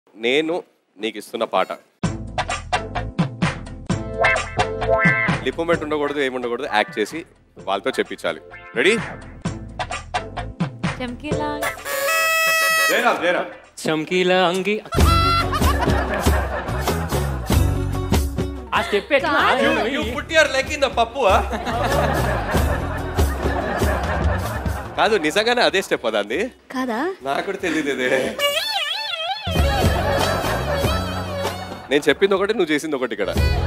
నేను నీకు ఇస్తున్న పాట లిప్ మూమెంట్ ఉండకూడదు ఏమి ఉండకూడదు యాక్ట్ చేసి వాళ్ళతో చెప్పించాలి రెడీ చమ్కీలా జయరామ్ జయరామ్ చమ్కీల అంగి ఆ స్టెప్ ఎట్లా you put your leg in the pappu కాదు నిజంగానే అదే స్టెప్ అదండి కాదా నాకు కూడా తెలియదు ఇదే నేను చెప్పింది ఒకటి నువ్వు చేసింది ఒకటి ఇక్కడ